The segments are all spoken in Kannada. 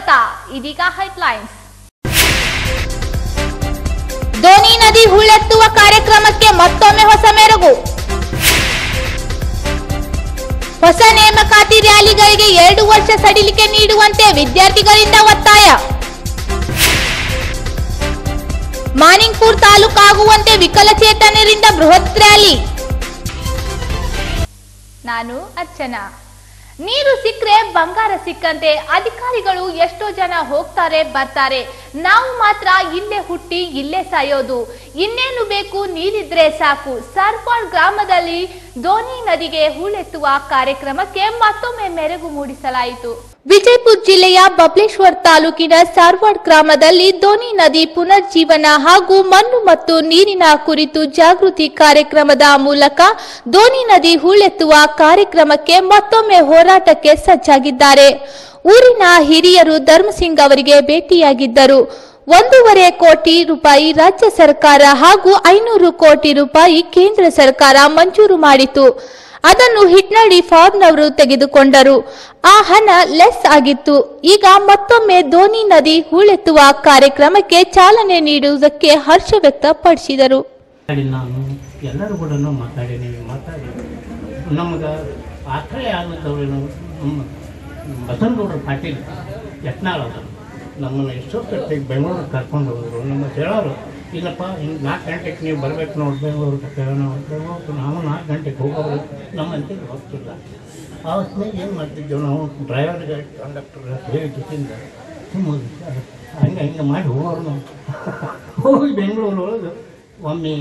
ಸ್ವಾಗತ ಇದೀಗ ಹೆಡ್ಲೈನ್ಸ್ ಧೋನಿ ನದಿ ಹೂಳೆತ್ತುವ ಕಾರ್ಯಕ್ರಮಕ್ಕೆ ಮತ್ತೊಮ್ಮೆ ಹೊಸ ಮೆರುಗು ಹೊಸ ನೇಮಕಾತಿ ರ್ಯಾಲಿಗಳಿಗೆ ಎರಡು ವರ್ಷ ಸಡಿಲಿಕೆ ನೀಡುವಂತೆ ವಿದ್ಯಾರ್ಥಿಗಳಿಂದ ಒತ್ತಾಯ ಮಾನಿಂಗ್ಪುರ್ ತಾಲೂಕಾಗುವಂತೆ ವಿಕಲಚೇತನರಿಂದ ಬೃಹತ್ ರ್ಯಾಲಿ ನಾನು ಅರ್ಚನಾ ನೀರು ಸಿಕ್ಕರೆ ಬಂಗಾರ ಸಿಕ್ಕಂತೆ ಅಧಿಕಾರಿಗಳು ಎಷ್ಟೋ ಜನ ಹೋಗ್ತಾರೆ ಬರ್ತಾರೆ ನಾವು ಮಾತ್ರ ಇಲ್ಲೇ ಹುಟ್ಟಿ ಇಲ್ಲೇ ಸಾಯೋದು ಇನ್ನೇನು ಬೇಕು ನೀರಿದ್ರೆ ಸಾಕು ಸರ್ಪಾಳ್ ಗ್ರಾಮದಲ್ಲಿ ಧೋನಿ ನದಿಗೆ ಹೂಳೆತ್ತುವ ಕಾರ್ಯಕ್ರಮಕ್ಕೆ ಮತ್ತೊಮ್ಮೆ ಮೆರುಗು ಮೂಡಿಸಲಾಯಿತು ವಿಜಯಪುರ ಜಿಲ್ಲೆಯ ಬಬ್ಲೇಶ್ವರ್ ತಾಲೂಕಿನ ಸಾರ್ವಾಡ್ ಗ್ರಾಮದಲ್ಲಿ ಧೋನಿ ನದಿ ಪುನರ್ಜೀವನ ಹಾಗೂ ಮಣ್ಣು ಮತ್ತು ನೀರಿನ ಕುರಿತು ಜಾಗೃತಿ ಕಾರ್ಯಕ್ರಮದ ಮೂಲಕ ಧೋನಿ ನದಿ ಹೂಳೆತ್ತುವ ಕಾರ್ಯಕ್ರಮಕ್ಕೆ ಮತ್ತೊಮ್ಮೆ ಹೋರಾಟಕ್ಕೆ ಸಜ್ಜಾಗಿದ್ದಾರೆ ಊರಿನ ಹಿರಿಯರು ಧರ್ಮಸಿಂಗ್ ಅವರಿಗೆ ಭೇಟಿಯಾಗಿದ್ದರು ಒಂದೂವರೆ ಕೋಟಿ ರೂಪಾಯಿ ರಾಜ್ಯ ಸರ್ಕಾರ ಹಾಗೂ ಐನೂರು ಕೋಟಿ ರೂಪಾಯಿ ಕೇಂದ್ರ ಸರ್ಕಾರ ಮಂಜೂರು ಮಾಡಿತು ಅದನ್ನು ಹಿಟ್ನಳ್ಳಿ ಫಾರ್ಮ್ನವರು ತೆಗೆದುಕೊಂಡರು ಆ ಹಣ ಲೆಸ್ ಆಗಿತ್ತು ಈಗ ಮತ್ತೊಮ್ಮೆ ಧೋನಿ ನದಿ ಹೂಳೆತ್ತುವ ಕಾರ್ಯಕ್ರಮಕ್ಕೆ ಚಾಲನೆ ನೀಡುವುದಕ್ಕೆ ಹರ್ಷ ವ್ಯಕ್ತಪಡಿಸಿದರು ಮಾತಾಡಿ ನಾನು ಎಲ್ಲರೂ ಕೂಡ ಮಾತಾಡೀನಿ ಮಾತಾಡಿ ನಮ್ಗೆ ಆಶ್ರಯ ಆಗುತ್ತವ್ರು ನಮ್ಮ ಬಸವನಗೌಡರ ಪಾಟೀಲ್ ಯತ್ನಾಳ್ ಅವರು ನಮ್ಮನ್ನು ಎಷ್ಟೊತ್ತಿಗೆ ಬೆಂಗಳೂರಿಗೆ ಕರ್ಕೊಂಡು ಹೋದ್ರು ನಮ್ಮ ಹೇಳೋರು ಇಲ್ಲಪ್ಪ ಹಿಂಗೆ ನಾಲ್ಕು ಗಂಟೆಗೆ ನೀವು ಬರಬೇಕು ನೋಡಿ ಬೆಂಗಳೂರಿಗೆ ನಾವು ಬೆಂಗಳೂರಿಗೆ ನಾವು ನಾಲ್ಕು ಗಂಟೆಗೆ ಹೋಗೋರು ನಮ್ಮಂತೆ ಹೋಗ್ತಿಲ್ಲ ಆ ಹೊತ್ತಿನಾಗ ಏನು ಮಾಡ್ತಿದ್ದೆವು ನಾವು ಡ್ರೈವರ್ಗೆ ಕಂಡಕ್ಟರ್ ಹೇಳಿ ಜೊತೆಯಿಂದ ಸುಮ್ಮನೆ ಹಂಗೆ ಹಿಂಗೆ ಮಾಡಿ ಹೋಗೋರು ನಾವು ಹೋಗಿ ಬೆಂಗಳೂರು ಒಳಗೆ ಒಮ್ಮೆ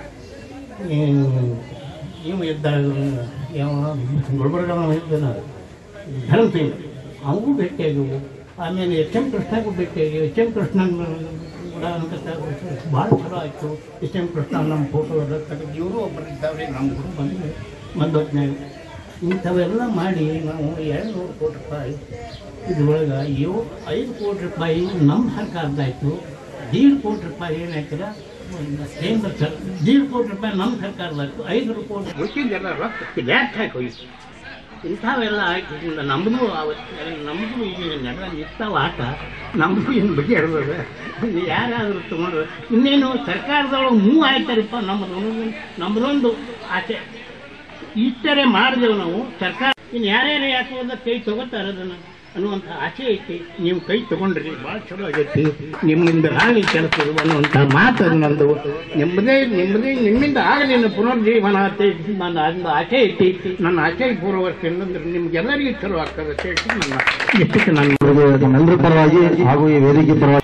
ಈ ಇವು ಇದ್ದ ಯಾವ ಗುಲ್ಬರ್ಗವ ಇದ್ದಾನ ಧರ್ಮಸಿಂಗ್ ಅವಗೂ ಭೇಟಿಯಾಗಿವು ಆಮೇಲೆ ಎಚ್ ಎಂ ಕೃಷ್ಣಗೂ ಭೇಟಿಯಾಗಿ ಎಚ್ ಎಂ ಕೃಷ್ಣ ಕೂಡ ಭಾಳ ಚಲೋ ಆಯಿತು ಎಚ್ ಎಂ ಕೃಷ್ಣ ನಮ್ಮ ಫೋಟೋ ಎಲ್ಲ ತೆಗೆದು ಇವರು ಒಬ್ಬರು ಇದ್ದಾವ್ರಿ ನಮ್ಮ ಗುರು ಬಂದು ಬಂದೊತ್ನಾಗ ಇಂಥವೆಲ್ಲ ಮಾಡಿ ನಾವು ಎರಡು ನೂರು ಕೋಟಿ ರೂಪಾಯಿ ಇದ್ರೊಳಗೆ ಏಳು ಐದು ಕೋಟಿ ರೂಪಾಯಿ ನಮ್ಮ ಸರ್ಕಾರದಾಯಿತು ದೀಡ್ ಕೋಟಿ ರೂಪಾಯಿ ಏನಾಯ್ತಲ್ಲ ಕೇಂದ್ರ ಸರ್ ದೀಡ್ ಕೋಟಿ ರೂಪಾಯಿ ನಮ್ಮ ಸರ್ಕಾರದಾಯ್ತು ಐದು ಕೋಟಿ ಉಳಿಸಿದ್ದೆಲ್ಲ ರೊಕ್ಕ ವ್ಯಾಟ್ ಹಾಕಿ ಹೋಯ್ತು ಇಂಥವೆಲ್ಲ ಆಯ್ತಿದ್ರಿಂದ ನಮ್ಮದು ಅವತ್ತು ನಮ್ಮದು ಈಗ ನೆಲ ನಿಂತಾವ ಆಟ ನಮ್ಮದು ಇನ್ನು ಬಗ್ಗೆ ಇರ್ತದೆ ಯಾರಾದರೂ ತೊಗೊಂಡ್ರೆ ಇನ್ನೇನು ಸರ್ಕಾರದೊಳಗೆ ಮೂವ್ ಆಯ್ತಾರಪ್ಪ ನಮ್ಮದು ನಮ್ಮದೊಂದು ಆಸೆ ಇಷ್ಟರೇ ಮಾಡಿದೆವು ನಾವು ಸರ್ಕಾರ ಇನ್ನು ಯಾರ್ಯಾರು ಯಾಕೆ ಹೋದ ಕೈ ತಗೋತಾರೆ ಅದನ್ನು ಅನ್ನುವಂಥ ಆಸೆ ಐತಿ ನೀವು ಕೈ ತಗೊಂಡ್ರಿ ಭಾಳ ಚಲೋ ಆಗೈತಿ ನಿಮ್ಮಿಂದ ಆಗಲಿ ಕೆಲಸ ಇದು ಅನ್ನುವಂಥ ಮಾತು ಅದು ನಂದು ನಿಮ್ಮದೇ ನಿಮ್ಮದೇ ನಿಮ್ಮಿಂದ ಆಗಲಿ ನನ್ನ ಪುನರ್ಜೀವನ ಅಂತ ನನ್ನ ಒಂದು ಆಸೆ ಐತಿ ನನ್ನ ಆಸೆ ಪೂರ್ವವರ್ತಿ ಅಂದ್ರೆ ನಿಮ್ಗೆಲ್ಲರಿಗೂ ಚಲೋ ಆಗ್ತದೆ ಅಂತ ಹೇಳಿ ನನ್ನ ಇಷ್ಟಕ್ಕೆ ನಾನು ನಮ್ಮೆಲ್ಲರ ಪರವಾಗಿ ಹಾಗೂ ಈ ವೇದಿಕೆ ಪರವಾಗಿ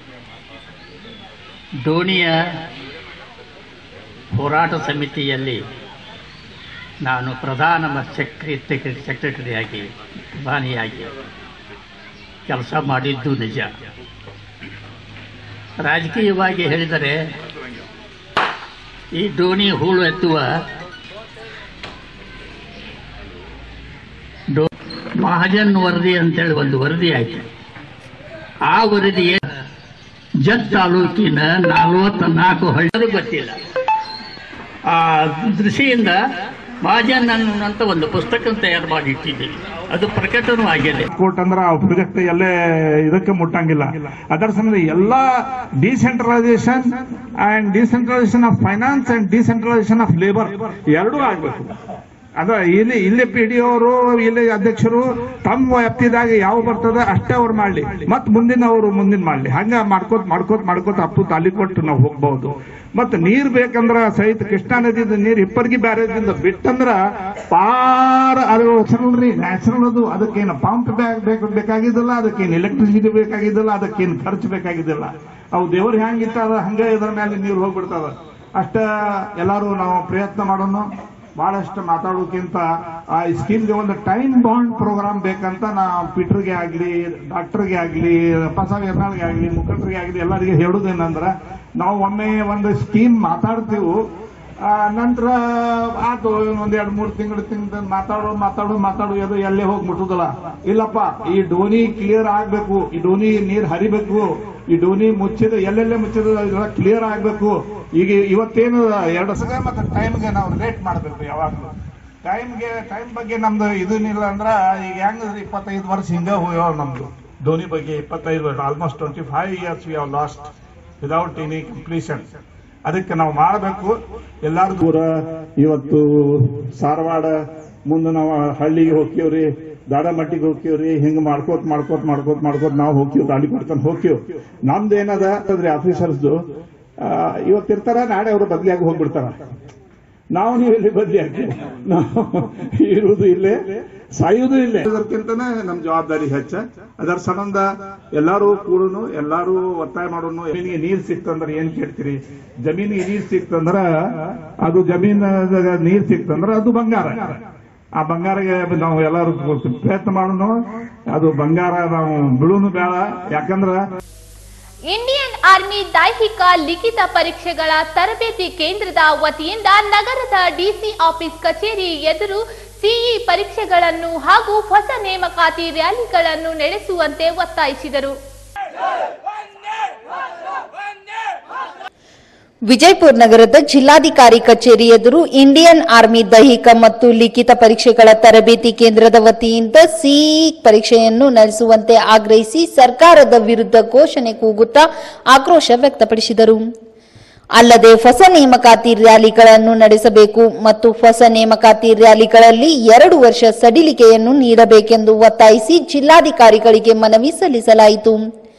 ದೋಣಿಯ ಹೋರಾಟ ಸಮಿತಿಯಲ್ಲಿ ನಾನು ಪ್ರಧಾನ ಸೆಕ್ರೆಟರಿ ಸೆಕ್ರೆಟರಿಯಾಗಿ ಪ್ರಧಾನಿಯಾಗಿ ಕೆಲಸ ಮಾಡಿದ್ದು ನಿಜ ರಾಜಕೀಯವಾಗಿ ಹೇಳಿದರೆ ಈ ದೋಣಿ ಹೂಳು ಎತ್ತುವ ಡೋ ಮಹಾಜನ್ ವರದಿ ಅಂತೇಳಿ ಒಂದು ವರದಿ ಆಯ್ತು ಆ ವರದಿ ಜತ್ ತಾಲೂಕಿನ ನಲವತ್ತ ನಾಲ್ಕು ಹಳ್ಳಿ ಗೊತ್ತಿಲ್ಲ ಆ ದೃಷ್ಟಿಯಿಂದ ಮಹಾಜನ್ ಅನ್ನುವಂಥ ಒಂದು ಪುಸ್ತಕ ತಯಾರು ಮಾಡಿ ಇಟ್ಟಿದ್ದೀವಿ ಅದು ಪ್ರಕಟನೂ ಆಗಿದೆ ಕೋರ್ಟ್ ಅಂದ್ರ ಆ ಪ್ರಾಜೆಕ್ಟ್ ಎಲ್ಲೇ ಇದಕ್ಕೆ ಮುಟ್ಟಂಗಿಲ್ಲ ಅದರ ಸಂಬಂಧ ಎಲ್ಲಾ decentralisation and decentralisation of finance and decentralisation of labour ಎರಡೂ ಆಗ್ಬೇಕು ಅದ ಇಲ್ಲಿ ಇಲ್ಲಿ ಪಿ ಡಿ ಅವರು ಇಲ್ಲಿ ಅಧ್ಯಕ್ಷರು ತಮ್ಮ ವ್ಯಾಪ್ತಿದಾಗ ಯಾವ ಬರ್ತದ ಅಷ್ಟೇ ಅವ್ರು ಮಾಡ್ಲಿ ಮತ್ ಮುಂದಿನ ಅವರು ಮುಂದಿನ ಮಾಡ್ಲಿ ಹಂಗ ಮಾಡ್ಕೋತ್ ಮಾಡ್ಕೋತ್ ಮಾಡ್ಕೋತ ಅಪ್ಪು ತಾಲಿ ಕೊಟ್ಟು ನಾವು ಹೋಗ್ಬಹುದು ಮತ್ ನೀರ್ ಬೇಕಂದ್ರ ಸಹಿತ ಕೃಷ್ಣಾ ನದಿದ ನೀರ್ ಇಪ್ಪರ್ಗಿ ಬ್ಯಾರೇಜಿಂದ ಬಿಟ್ಟಂದ್ರ ಪಾರ ಅದು ನೋಡ್ರಿ ನ್ಯಾಚುರಲ್ ಅದು ಅದಕ್ಕೇನು ಪಂಪ್ ಬ್ಯಾಗ್ ಬೇಕು ಬೇಕಾಗಿದ್ದಿಲ್ಲ ಅದಕ್ಕೇನು ಎಲೆಕ್ಟ್ರಿಸಿಟಿ ಬೇಕಾಗಿದ್ದಿಲ್ಲ ಅದಕ್ಕೇನು ಖರ್ಚು ಬೇಕಾಗಿದ್ದಿಲ್ಲ ಅವು ದೇವ್ರು ಹೆಂಗಿತ್ತದ ಹಂಗ ಇದ್ರ ಮೇಲೆ ನೀರು ಹೋಗ್ಬಿಡ್ತದ ಅಷ್ಟ ಎಲ್ಲಾರು ನಾವು ಪ್ರಯತ್ನ ಮಾಡೋಣ ಬಹಳಷ್ಟು ಮಾತಾಡೋಕ್ಕಿಂತ ಆ ಸ್ಕೀಮ್ಗೆ ಒಂದು ಟೈಮ್ ಬಾಂಡ್ ಪ್ರೋಗ್ರಾಮ್ ಬೇಕಂತ ನಾ ಪೀಟರ್ಗೆ ಆಗ್ಲಿ ಡಾಕ್ಟರ್ಗೆ ಆಗ್ಲಿ ಪ್ರಸಾದ್ ಎರ್ನಾಳ್ಗೆ ಆಗ್ಲಿ ಮುಖಂಡರಿಗೆ ಆಗ್ಲಿ ಎಲ್ಲರಿಗೆ ಹೇಳುದೇನಂದ್ರ ನಾವು ಒಮ್ಮೆ ಒಂದು ಸ್ಕೀಮ್ ಮಾತಾಡ್ತೀವಿ ಆ, ನಂತರ ಆತು ಒಂದ್ ಎರಡ್ ಮೂರ್ ತಿಂಗಳು ತಿಂಗಳ ಮಾತಾಡೋ ಮಾತಾಡೋ ಮಾತಾಡೋ ಅದು ಎಲ್ಲೇ ಹೋಗಿ ಮುಟ್ಟುದಲ್ಲ ಇಲ್ಲಪ್ಪ ಈ ಡೋನಿ ಕ್ಲಿಯರ್ ಆಗ್ಬೇಕು ಈ ಡೋನಿ ನೀರ್ ಹರಿಬೇಕು ಈ ಡೋನಿ ಮುಚ್ಚಿದ ಎಲ್ಲೆಲ್ಲೇ ಮುಚ್ಚಿದ ಇದೆಲ್ಲ ಕ್ಲಿಯರ್ ಆಗ್ಬೇಕು ಈಗ ಇವತ್ತೇನು ಎರಡು ಸಲ ಮತ್ತೆ ಟೈಮ್ಗೆ ನಾವು ಲೇಟ್ ಮಾಡ್ಬೇಕು ಯಾವಾಗ್ಲೂ ಟೈಮ್ಗೆ ಟೈಮ್ ಬಗ್ಗೆ ನಮ್ದು ಇದನ್ನಿಲ್ಲ ಅಂದ್ರ ಈಗ ಹೆಂಗ್ ಇಪ್ಪತ್ತೈದು ವರ್ಷ ಹಿಂಗ ಹೋಗ್ಯಾವ ನಮ್ದು ಧೋನಿ ಬಗ್ಗೆ ಇಪ್ಪತ್ತೈದು ವರ್ಷ almost twenty five years we have lost without any completion ಅದಕ್ಕೆ ನಾವು ಮಾಡಬೇಕು ಎಲ್ಲಾರು ದೂರ ಇವತ್ತು ಸಾರವಾಡ ಮುಂದೆ ನಾವು ಹಳ್ಳಿಗೆ ಹೋಗ್ತೀವ್ರಿ ದಾಡಮಟ್ಟಿಗೆ ಹೋಗ್ತೀವ್ರಿ ಹಿಂಗ್ ಮಾಡ್ಕೋತ್ ಮಾಡ್ಕೋತ್ ಮಾಡ್ಕೋತ್ ಮಾಡ್ಕೋತ್ ನಾವು ಹೋಗ್ತೀವಿ ದಾಡಿ ಮಾಡ್ಕೊಂಡು ಹೋಗ್ತೀವಿ ನಮ್ದು ಏನದ ಅಂತಂದ್ರೆ ಆಫೀಸರ್ಸ್ದು ಇವತ್ತಿರ್ತಾರ ನಾಳೆ ಅವರು ಬದಲಿಯಾಗಿ ಹೋಗ್ಬಿಡ್ತಾರ ನಾವು ನೀವು ಇಲ್ಲಿ ಬದಲಿ ಆಗ್ತೀವಿ ನಾವು ಇರುವುದು ಇಲ್ಲೇ ಸಾಯುವುದು ಇಲ್ಲೇ ಅದಕ್ಕಿಂತನೇ ನಮ್ ಜವಾಬ್ದಾರಿ ಹೆಚ್ಚ ಅದರ ಸಂಬಂಧ ಎಲ್ಲಾರು ಕೂಡನು ಎಲ್ಲಾರು ಒತ್ತಾಯ ಮಾಡೋನು ಜಮೀನಿಗೆ ನೀರ್ ಸಿಕ್ತಂದ್ರ ಏನ್ ಕೇಳ್ತೀರಿ ಜಮೀನಿಗೆ ನೀರ್ ಸಿಕ್ತಂದ್ರ ಅದು ಜಮೀನ್ ನೀರ್ ಸಿಕ್ತಂದ್ರ ಅದು ಬಂಗಾರ ಆ ಬಂಗಾರಿಗೆ ನಾವು ಎಲ್ಲಾರು ಪ್ರಯತ್ನ ಮಾಡೋಣ ಅದು ಬಂಗಾರ ನಾವು ಬಿಡುನು ಬೇಡ ಯಾಕಂದ್ರ ಇಂಡಿಯನ್ ಆರ್ಮಿ ದೈಹಿಕ ಲಿಖಿತ ಪರೀಕ್ಷೆಗಳ ತರಬೇತಿ ಕೇಂದ್ರದ ವತಿಯಿಂದ ನಗರದ ಡಿಸಿ ಆಫೀಸ್ ಕಚೇರಿ ಎದುರು ಸಿಇ ಪರೀಕ್ಷೆಗಳನ್ನು ಹಾಗೂ ಹೊಸ ನೇಮಕಾತಿ ರ್ಯಾಲಿಗಳನ್ನು ನಡೆಸುವಂತೆ ಒತ್ತಾಯಿಸಿದರು ವಿಜಯಪುರ ನಗರದ ಜಿಲ್ಲಾಧಿಕಾರಿ ಕಚೇರಿ ಎದುರು ಇಂಡಿಯನ್ ಆರ್ಮಿ ದೈಹಿಕ ಮತ್ತು ಲಿಖಿತ ಪರೀಕ್ಷೆಗಳ ತರಬೇತಿ ಕೇಂದ್ರದ ವತಿಯಿಂದ ಸಿಇ ಪರೀಕ್ಷೆಯನ್ನು ನಡೆಸುವಂತೆ ಆಗ್ರಹಿಸಿ ಸರ್ಕಾರದ ವಿರುದ್ಧ ಘೋಷಣೆ ಕೂಗುತ್ತಾ ಆಕ್ರೋಶ ವ್ಯಕ್ತಪಡಿಸಿದರು ಅಲ್ಲದೆ ಹೊಸ ನೇಮಕಾತಿ ರ್ಯಾಲಿಗಳನ್ನು ನಡೆಸಬೇಕು ಮತ್ತು ಹೊಸ ನೇಮಕಾತಿ ರ್ಯಾಲಿಗಳಲ್ಲಿ ಎರಡು ವರ್ಷ ಸಡಿಲಿಕೆಯನ್ನು ನೀಡಬೇಕೆಂದು ಒತ್ತಾಯಿಸಿ ಜಿಲ್ಲಾಧಿಕಾರಿಗಳಿಗೆ ಮನವಿ ಸಲ್ಲಿಸಲಾಯಿತು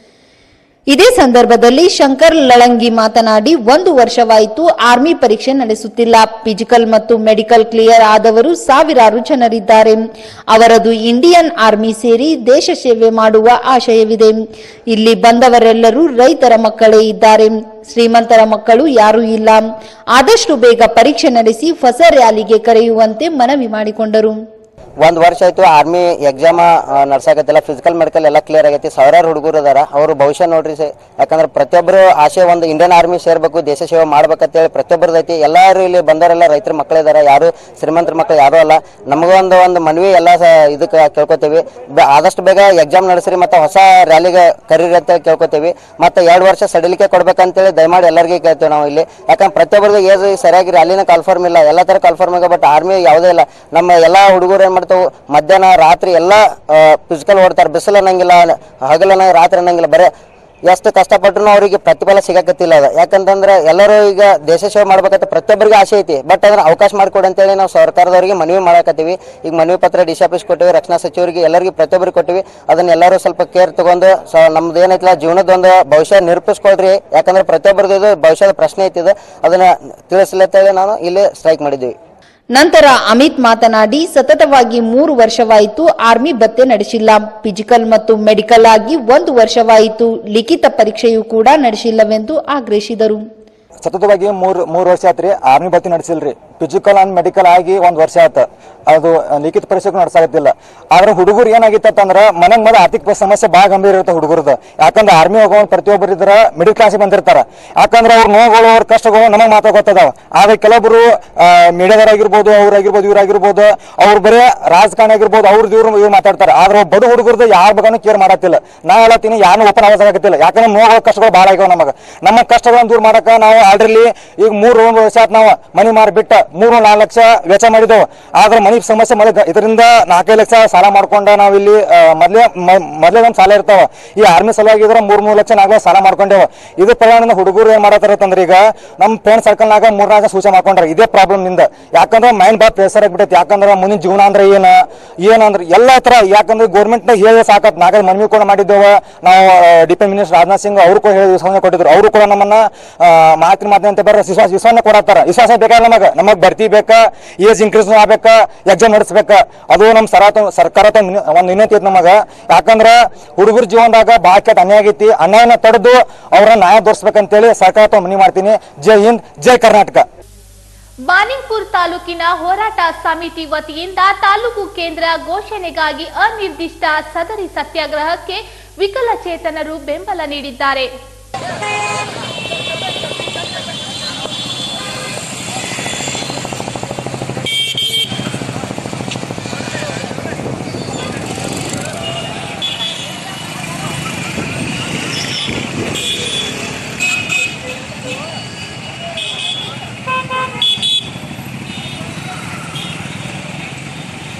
ಇದೇ ಸಂದರ್ಭದಲ್ಲಿ ಶಂಕರ್ ಲಳಂಗಿ ಮಾತನಾಡಿ ಒಂದು ವರ್ಷವಾಯಿತು ಆರ್ಮಿ ಪರೀಕ್ಷೆ ನಡೆಸುತ್ತಿಲ್ಲ ಫಿಸಿಕಲ್ ಮತ್ತು ಮೆಡಿಕಲ್ ಕ್ಲಿಯರ್ ಆದವರು ಸಾವಿರಾರು ಜನರಿದ್ದಾರೆ ಅವರದು ಇಂಡಿಯನ್ ಆರ್ಮಿ ಸೇರಿ ದೇಶ ಸೇವೆ ಮಾಡುವ ಆಶಯವಿದೆ ಇಲ್ಲಿ ಬಂದವರೆಲ್ಲರೂ ರೈತರ ಮಕ್ಕಳೇ ಇದ್ದಾರೆ ಶ್ರೀಮಂತರ ಮಕ್ಕಳು ಯಾರೂ ಇಲ್ಲ ಆದಷ್ಟು ಬೇಗ ಪರೀಕ್ಷೆ ನಡೆಸಿ ಹೊಸ ರ್ಯಾಲಿಗೆ ಕರೆಯುವಂತೆ ಮನವಿ ಮಾಡಿಕೊಂಡರು ಒಂದ್ ವರ್ಷ ಆಯ್ತು ಆರ್ಮಿ ಎಕ್ಸಾಮ್ ನಡ್ಸಾಕತ್ತಿಲ್ಲ ಫಿಸಿಕಲ್ ಮೆಡಿಕಲ್ ಎಲ್ಲ ಕ್ಲಿಯರ್ ಆಗೈತಿ ಸಾವಿರಾರು ಹುಡುಗರು ಅದಾರ ಅವ್ರ ಭವಿಷ್ಯ ನೋಡ್ರಿ ಸ- ಯಾಕಂದ್ರೆ ಪ್ರತಿಯೊಬ್ಬರು ಆಸೆ ಒಂದು ಇಂಡಿಯನ್ ಆರ್ಮಿ ಸೇರ್ಬೇಕು ದೇಶ ಸೇವೆ ಮಾಡ್ಬೇಕಂತೇಳಿ ಪ್ರತಿಯೊಬ್ಬರದ್ದು ಐತಿ ಎಲ್ಲರೂ ಇಲ್ಲಿ ಬಂದವರೆಲ್ಲ ರೈತರ ಮಕ್ಕಳಿದಾರ ಯಾರು ಶ್ರೀಮಂತರ ಮಕ್ಕಳು ಯಾರು ಅಲ್ಲ ನಮಗೊಂದು ಒಂದು ಮನವಿ ಎಲ್ಲ ಸ- ಇದಕ್ಕೆ ಕೇಳ್ಕೊತೀವಿ ಬ- ಆದಷ್ಟು ಬೇಗ ಎಕ್ಸಾಮ್ ನಡೆಸ್ರಿ ಮತ್ತೆ ಹೊಸ ರ್ಯಾಲಿಗೆ ಕರೀರಿ ಅಂತ ಕೇಳ್ಕೊತೀವಿ ಮತ್ತೆ ಎರಡು ವರ್ಷ ಸಡಿಲಿಕೆ ಕೊಡ್ಬೇಕಂತೇಳಿ ದಯಮಾಡಿ ಎಲ್ಲರಿಗೂ ಕೇಳ್ತೀವಿ ನಾವು ಇಲ್ಲಿ ಯಾಕಂದ್ರೆ ಪ್ರತಿಯೊಬ್ಬರಿಗೆ ಏಜ್ ಸರಿಯಾಗಿ ರ್ಯಾಲಿನ ಕನ್ಫರ್ಮ್ ಇಲ್ಲ ಎಲ್ಲ ತರ ಕನ್ಫರ್ಮ್ ಆಗ ಬಟ್ ಆರ್ಮಿ ಯಾವುದೇ ಇಲ್ಲ ನಮ್ಮ ಎಲ್ಲಾ ಹುಡುಗರು ಏನ್ ಮಾಡ್ತಾವು ಮಧ್ಯಾಹ್ನ ರಾತ್ರಿ ಎಲ್ಲ ಫಿಸಿಕಲ್ ಓಡ್ತಾರೆ ಬಿಸಿಲು ಅನ್ನಂಗಿಲ್ಲ ಹಗಲು ಅನ್ನಂಗಿಲ್ಲ ರಾತ್ರಿ ಅನ್ನಂಗಿಲ್ಲ ಬರೇ ಎಷ್ಟು ಕಷ್ಟಪಟ್ಟರು ಅವರಿಗೆ ಪ್ರತಿಫಲ ಸಿಗಕತ್ತಿಲ್ಲ ಅದ ಯಾಕಂತಂದ್ರೆ ಎಲ್ಲರೂ ಈಗ ದೇಶ ಸೇವೆ ಮಾಡ್ಬೇಕಂತ ಪ್ರತಿಯೊಬ್ಬರಿಗೆ ಆಸೆ ಐತಿ ಬಟ್ ಅದನ್ನ ಅವಕಾಶ ಮಾಡಿಕೊಡಿ ಅಂತೇಳಿ ನಾವು ಸರ್ಕಾರದವರಿಗೆ ಮನವಿ ಮಾಡಕತ್ತೀವಿ ಈಗ ಮನವಿ ಪತ್ರ ಡಿ ಸಿ ಆಫೀಸ್ ಕೊಟ್ಟಿವಿ ರಕ್ಷಣಾ ಸಚಿವರಿಗೆ ಎಲ್ಲರಿಗೂ ಪ್ರತಿಯೊಬ್ಬರಿಗೆ ಕೊಟ್ಟಿವಿ ಅದನ್ನ ಎಲ್ಲರೂ ಸ್ವಲ್ಪ ಕೇರ್ ತಗೊಂಡು ಸ ನಮ್ದು ಏನೈತಿಲ್ಲ ಜೀವನದ ಒಂದು ಭವಿಷ್ಯ ನಿರೂಪಿಸ್ಕೊಳ್ರಿ ಯಾಕಂದ್ರೆ ಪ್ರತಿಯೊಬ್ಬರದ್ದು ಇದು ಭವಿಷ್ಯದ ಪ್ರಶ್ನೆ ಐತಿದೆ ಅದನ್ನ ತಿಳಿಸ್ಲತ್ತೇಳಿ ನಾನು ಇಲ್ಲಿ ಸ್ಟ್ರೈಕ್ ಮಾಡಿದ್ದೀವಿ ನಂತರ ಅಮಿತ್ ಮಾತನಾಡಿ ಸತತವಾಗಿ ಮೂರು ವರ್ಷವಾಯಿತು ಆರ್ಮಿ ಭತ್ತೆ ನಡೆಸಿಲ್ಲ ಫಿಸಿಕಲ್ ಮತ್ತು ಮೆಡಿಕಲ್ ಆಗಿ ಒಂದು ವರ್ಷವಾಯಿತು ಲಿಖಿತ ಪರೀಕ್ಷೆಯೂ ಕೂಡ ನಡೆಸಿಲ್ಲವೆಂದು ಆಗ್ರಹಿಸಿದರು ಸತತವಾಗಿ ಮೂರ್ ಮೂರ್ ವರ್ಷ ಆತ್ರಿ ಆರ್ಮಿ ಭರ್ತಿ ನಡೆಸಿಲ್ರಿ ಫಿಸಿಕಲ್ ಅಂಡ್ ಮೆಡಿಕಲ್ ಆಗಿ ಒಂದ್ ವರ್ಷ ಆತ ಅದು ಲಿಖಿತ ಪರೀಕ್ಷೆ ನಡ್ಸಾಗತ್ತಿಲ್ಲ ಆದ್ರೆ ಹುಡುಗರು ಏನಾಗಿತ್ತಂದ್ರ ಮನೆಗ್ ಮೊದಲ ಆರ್ಥಿಕ ಪ- ಸಮಸ್ಯೆ ಬಹಳ ಗಂಭೀರ ಇರುತ್ತೆ ಹುಡುಗರದ ಯಾಕಂದ್ರೆ ಆರ್ಮಿ ಹೋಗೋ ಪ್ರತಿಯೊಬ್ಬರು ಇದ್ರ ಮಿಡಿಲ್ ಕ್ಲಾಸ್ ಬಂದಿರ್ತಾರ ಯಾಕಂದ್ರೆ ಅವ್ರ ನೋವುಗಳು ಅವ್ರ ಕಷ್ಟಗಳು ನಮಗ್ ಮಾತ್ರ ಗೊತ್ತದಾವ ಆದ್ರೆ ಕೆಲವೊಬ್ರು ಮೀಡಿಯಾದವರಾಗಿರ್ಬೋದು ಅವ್ರಾಗಿರ್ಬೋದು ಇವ್ರಾಗಿರ್ಬೋದು ಅವ್ರು ಬರೇ ರಾಜಕಾರಣಿ ಆಗಿರ್ಬೋದು ಅವ್ರದ್ದು ಇವ್ರು ಇವ್ರು ಮಾತಾಡ್ತಾರೆ ಆದ್ರೆ ಬಡ ಹುಡುಗರದ್ದು ಯಾರ ಬಗ್ಗನು ಕೇರ್ ಮಾಡತ್ತಿಲ್ಲ ನಾ ಹೇಳತ್ತೀನಿ ಯಾರು ಓಪನ್ ಆವಾಜ್ ಆಗತ್ತಿಲ್ಲ ಯಾಕಂದ್ರೆ ನೋವುಗಳ ಕಷ್ಟಗಳು ಬಹಳ ಆಗ್ಯಾವ ನಮಗ ನಮ್ಮ ಕಷ್ಟಗಳನ್ನ ದೂರ ಮಾಡಕ ನಾವು ಆಲ್ರೆಡಿ ಈಗ ಮೂರು ವರ್ಷ ಆತ್ ನಾವು ಮನಿ ಮಾರಿ ಬಿಟ್ಟ ಮೂರು ನಾಲ್ಕು ಲಕ್ಷ ವೆಚ್ಚ ಮಾಡಿದೆವು ಆದ್ರೆ ಮನಿ ಸಮಸ್ಯೆ ಮೊದಲ ಇದರಿಂದ ನಾಲ್ಕೈದು ಲಕ್ಷ ಸಾಲ ಮಾಡ್ಕೊಂಡ ನಾವು ಇಲ್ಲಿ ಆ, ಮೊದ್ಲೇ ಮ- ಮೊದ್ಲೇ ನಮ್ ಸಾಲ ಇರ್ತಾವ ಈ ಆರ್ಮಿ ಸಲುವಾಗಿ ಇದ್ರ ಮೂರ್ ಮೂರ್ ಲಕ್ಷ ನಾಲ್ಕು ಲಕ್ಷ ಸಾಲ ಮಾಡ್ಕೊಂಡೇವ ಇದು ಪ್ರಯಾಣ ಹುಡುಗರು ಏನ್ ಮಾಡತ್ತಾರ ಅಂತಂದ್ರೆ ಈಗ ನಮ್ ಫ್ರೆಂಡ್ ಸರ್ಕಲ್ ನಾಗ ಮೂರ್ ನಾಲ್ಕು ಸೂಚನೆ ಮಾಡ್ಕೊಂಡ್ರ ಇದೇ ಪ್ರಾಬ್ಲಮ್ ನಿಂದ ಯಾಕಂದ್ರೆ ಮೈಂಡ್ ಬಾ ಪ್ರೆಸರ್ ಆಗ್ಬಿಟ್ಟೈತಿ ಯಾಕಂದ್ರೆ ಮುಂದಿನ ಜೀವನ ಅಂದ್ರೆ ಏನ ಏನಂದ್ರೆ ಎಲ್ಲಾ ತರ ಯಾಕಂದ್ರೆ ಗೌರ್ಮೆಂಟ್ ನ ಹೇಳಿ ಸಾಕತ್ ನಾಲ್ಕೈದು ಮನವಿ ಕೂಡ ಮಾಡಿದ್ದೇವ ನಾವು ಡಿಫೆನ್ಸ್ ಮಿನಿಸ್ಟರ್ ರಾಜನಾಥ್ ಸಿಂಗ್ ಅವರು ಕೂಡ ಹೇಳಿ ವಿಶ್ವಾಸ ಕೊಟ್ಟಿದ್ರು ಅವರು ಕೂಡ ನಮ್ಮನ್ನ ಆ, ಮಾತಿನ ಮಾತಿನ ಅಂತ ಬರೋ ವಿಶ್ವಾಸ ವಿಶ್ವಾಸ ಕೊಡತ್ತಾರ ವಿಶ್ವಾಸ ಬೇಕಾ ನಮಗ ನಮಗ್ ಭರ್ತಿ ಬೇಕಾ ಏಜ್ ಇನ್ಕ್ರೀಸ್ ಆಗ್ಬೇಕಾ ಎಕ್ಸಾಮ್ ನಡೆಸ್ಬೇಕ ಅದು ನಮ್ ಸರಾತ ಸರ್ಕಾರ ಒಂದ್ ವಿನಂತಿ ಐತಿ ನಮಗ ಯಾಕಂದ್ರ ಹುಡುಗರ ಜೀವನದಾಗ ಭಾಳ ಕೆಟ್ಟ ಅನ್ಯಾಯ ಆಗೈತಿ ಅನ್ಯಾಯನ ತಡೆದು ಅವ್ರ ನ್ಯಾಯ ತೋರಿಸ್ಬೇಕಂತೇಳಿ ಸರ್ಕಾರ ಮನವಿ ಮಾಡ್ತೀನಿ ಜೈ ಹಿಂದ್ ಜೈ ಕರ್ನಾಟಕ ಬಾನಿಂಪುರ್ ತಾಲೂಕಿನ ಹೋರಾಟ ಸಮಿತಿ ವತಿಯಿಂದ ತಾಲೂಕು ಕೇಂದ್ರ ಘೋಷಣೆಗಾಗಿ ಅನಿರ್ದಿಷ್ಟ ಸದರಿ ಸತ್ಯಾಗ್ರಹಕ್ಕೆ ವಿಕಲಚೇತನರು ಬೆಂಬಲ ನೀಡಿದ್ದಾರೆ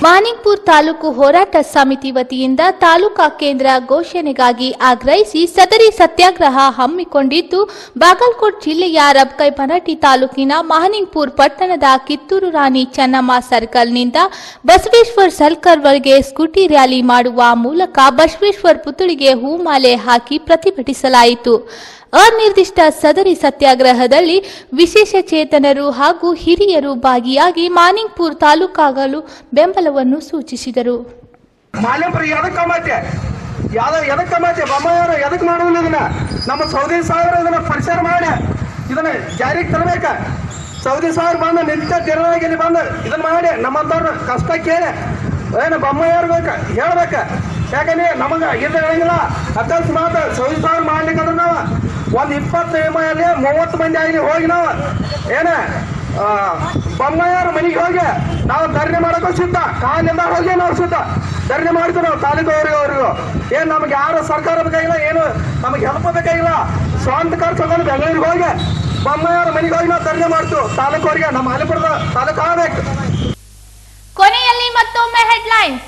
ಮಾನಿಕ್ಪುರ್ ತಾಲೂಕು ಹೋರಾಟ ಸಮಿತಿ ವತಿಯಿಂದ ತಾಲೂಕಾ ಕೇಂದ್ರ ಘೋಷಣೆಗಾಗಿ ಆಗ್ರಹಿಸಿ ಸದರಿ ಸತ್ಯಾಗ್ರಹ ಹಮ್ಮಿಕೊಂಡಿದ್ದು ಬಾಗಲಕೋಟ್ ಜಿಲ್ಲೆಯ ರಬ್ಕೈಬನಟಿ ತಾಲೂಕಿನ ಮಹನಿಂಗ್ಪುರ್ ಪಟ್ಟಣದ ಕಿತ್ತೂರು ರಾಣಿ ಚೆನ್ನಮ್ಮ ಸರ್ಕಲ್ನಿಂದ ಬಸವೇಶ್ವರ್ ಸರ್ಕಲ್ವರೆಗೆ ಸ್ಕೂಟಿ ರ್ಯಾಲಿ ಮಾಡುವ ಮೂಲಕ ಬಸವೇಶ್ವರ್ ಪುತ್ಥಳಿಗೆ ಹೂಮಾಲೆ ಹಾಕಿ ಪ್ರತಿಭಟಿಸಲಾಯಿತು ಅನಿರ್ದಿಷ್ಟ ಸದರಿ ಸತ್ಯಾಗ್ರಹದಲ್ಲಿ ವಿಶೇಷ ಚೇತನರು ಹಾಗೂ ಹಿರಿಯರು ಭಾಗಿಯಾಗಿ ಮಾನಿಂಗ್ಪುರ್ ತಾಲೂಕಾಗಲು ಬೆಂಬಲವನ್ನು ಸೂಚಿಸಿದರು ಮಾಲಿನ್ಯಪುರ ಎದಕ್ ಕಮ್ಮೈತೆ ಯಾವ್ದ ಎದಕ್ ಕಮ್ಮೈತೆ ಬೊಮ್ಮಾಯವರು ಎದಕ್ ಮಾಡೋದಿಲ್ಲ ಇದನ್ನ ನಮ್ಮ ಸೌದಿ ಸಾವಿರ ಇದನ್ನ ಪರಿಸರ ಮಾಡಿ ಇದನ್ನ ಜಾರಿಗೆ ತರಬೇಕ ಸೌದಿ ಸಾವಿರ ಬಂದ ನಿತ್ಯ ದಿನವಾಗಿ ಇಲ್ಲಿ ಬಂದು ಇದನ್ನ ಮಾಡಿ ನಮ್ಮಂತವ್ರ ಕಷ್ಟ ಕೇಳಿ ಏನು ಬೊಮ್ಮಾಯವ್ರಿಗೆ ಹೇಳ್ಬೇಕ ಯಾಕಂದ್ರೆ ನಮಗ ಇದು ಹೇಳಂಗಿಲ್ಲ ಅಕಸ್ಮಾತ್ ಸೌದಿ ಸಾವಿರ ಮಾಡ್ಲಿಕ್ಕಂದ್ರೆ ನಾವು ಒಂದ್ ಇಪ್ಪತ್ತು ಎಲ್ಲಿ ಮೂವತ್ತು ಮಂದಿ ಆಗಲಿ ಹೋಗಿ ನಾವು ಏನ ಆ, ಬೊಮ್ಮಾಯವ್ರ ಮನೆಗೆ ಹೋಗಿ ನಾವು ಧರಣಿ ಮಾಡೋಕ್ಕೂ ಸಿದ್ಧ ಕಾಲಿಂದ ಹೋಗಿ ನಾವು ಸಿದ್ಧ ಧರಣಿ ಮಾಡ್ತೀವಿ ನಾವು ತಾಲೂಕು ಅವ್ರಿಗೂ ಅವ್ರಿಗೂ ಏನ್ ನಮ್ಗೆ ಯಾರು ಸರ್ಕಾರ ಬೇಕಾಗಿಲ್ಲ ಏನು ನಮ್ಗೆ ಹೆಲ್ಪ್ ಬೇಕಾಗಿಲ್ಲ ಸ್ವಂತ ಖರ್ಚು ತಗೊಂಡು ಬೆಂಗಳೂರಿಗೆ ಹೋಗಿ ಬೊಮ್ಮಾಯವ್ರ ಮನೆಗೆ ಹೋಗಿ ನಾವು ಧರಣಿ ಮಾಡ್ತೀವಿ ತಾಲೂಕು ಅವ್ರಿಗೆ ನಮ್ಮ ಆಲಿಪುರದ ತಾಲೂಕು ಆಗಬೇಕು ಕೊನೆಯಲ್ಲಿ ಮತ್ತೊಮ್ಮೆ ಹೆಡ್ಲೈನ್ಸ್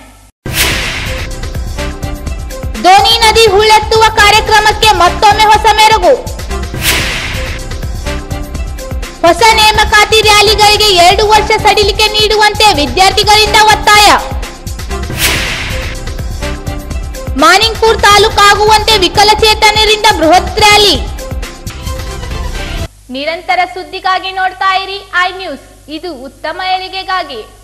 ಧೋನಿ ನದಿ ಹೂಳೆತ್ತುವ ಕಾರ್ಯಕ್ರಮಕ್ಕೆ ಮತ್ತೊಮ್ಮೆ ಹೊಸ ಮೆರುಗು ಹೊಸ ನೇಮಕಾತಿ ರ್ಯಾಲಿಗಳಿಗೆ ಎರಡು ವರ್ಷ ಸಡಿಲಿಕೆ ನೀಡುವಂತೆ ವಿದ್ಯಾರ್ಥಿಗಳಿಂದ ಒತ್ತಾಯ ಮಾನಿಂಗ್ಪುರ್ ತಾಲೂಕಾಗುವಂತೆ ವಿಕಲಚೇತನರಿಂದ ಬೃಹತ್ ರ್ಯಾಲಿ ನಿರಂತರ ಸುದ್ದಿಗಾಗಿ ನೋಡ್ತಾ ಇರಿ ಐ ನ್ಯೂಸ್ ಇದು ಉತ್ತಮ ಏಳಿಗೆಗಾಗಿ